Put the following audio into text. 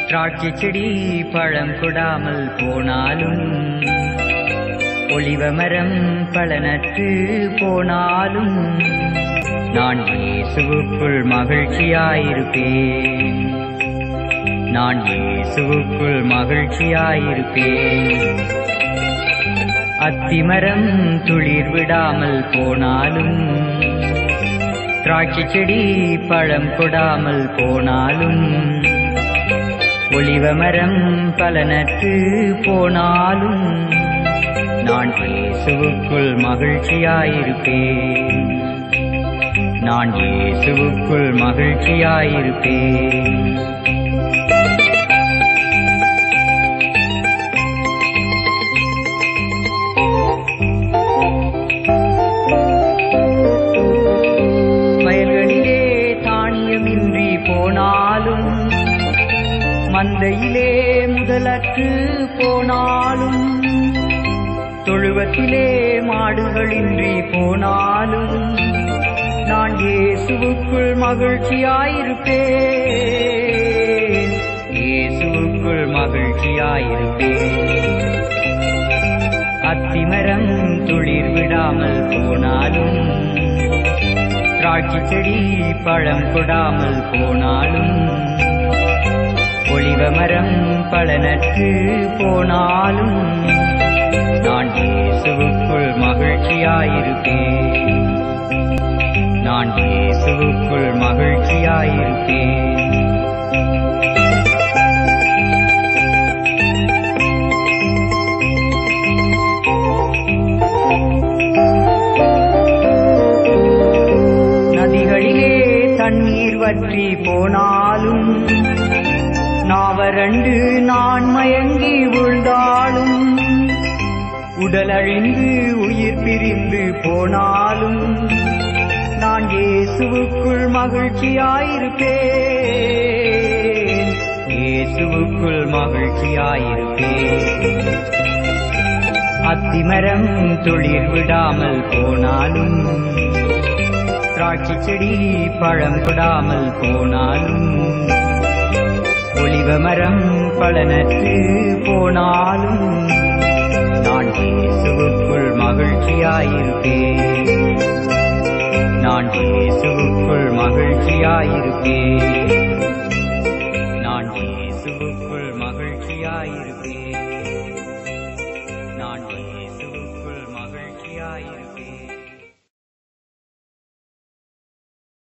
திராட்சை செடி பழம் கொடாமல் போனாலும் ஒளிவ மரம் பலனற்று போனாலும் நான் இயேசுவுக்குள் மகிழ்ச்சியாயிருப்பேன் நான் இயேசுவுக்குள் மகிழ்ச்சியாயிருப்பேன் அத்திமரம் துளிர் விடாமல் போனாலும் திராட்சை செடி பழம் கொடாமல் போனாலும் ஒளிவ மரம் பலனற்று போனாலும் நான் இயேசுவுக்குள் மகிழ்ச்சியாயிருப்பேன் நான் இயேசுவுக்குள் மகிழ்ச்சியாயிருப்பேன் வயல்களிலே தானியமின்றி போனாலும் மந்தையிலே முதலற்று போனாலும் தொழுவத்திலே மாடுகளின்றி போனாலும் நான் இயேசுவுக்குள் மகிழ்ச்சியாயிருப்பேன் இயேசுவுக்குள் மகிழ்ச்சியாயிருப்பேன் அத்திமரம் துளிர் விடாமல் போனாலும் திராட்சை செடி பழம் கொடாமல் போனாலும் ஒளிவ மரம் பலனற்று போனாலும் நான் இயேசுவுக்குள் மகிழ்ச்சியாயிருப்பேன் நான் இயேசுவுக்குள் மகிழ்ச்சியாயிருப்பேன் நதிகளிலே தண்ணீர் வற்றி போனாலும் நாவரண்டு நான் மயங்கி விழுந்தாலும் உடலழிந்து உயிர் பிரிந்து போனாலும் நான் இயேசுவுக்குள் மகிழ்ச்சியாயிருப்பேன் இயேசுவுக்குள் மகிழ்ச்சியாயிருப்பேன் அத்திமரம் துளிர் விடாமல் போனாலும் திராட்சை செடி பழம் கொடாமல் போனாலும் ஒளிவ மரம் பலனற்று போனாலும் நான் இயேசுவுக்குள் மகிழ்ச்சியாயிருப்பேன் நான் இயேசுவுக்குள் மகிழ்ச்சியாயிருப்பேன் நான் இயேசுவுக்குள் மகிழ்ச்சியாயிருப்பேன் நான்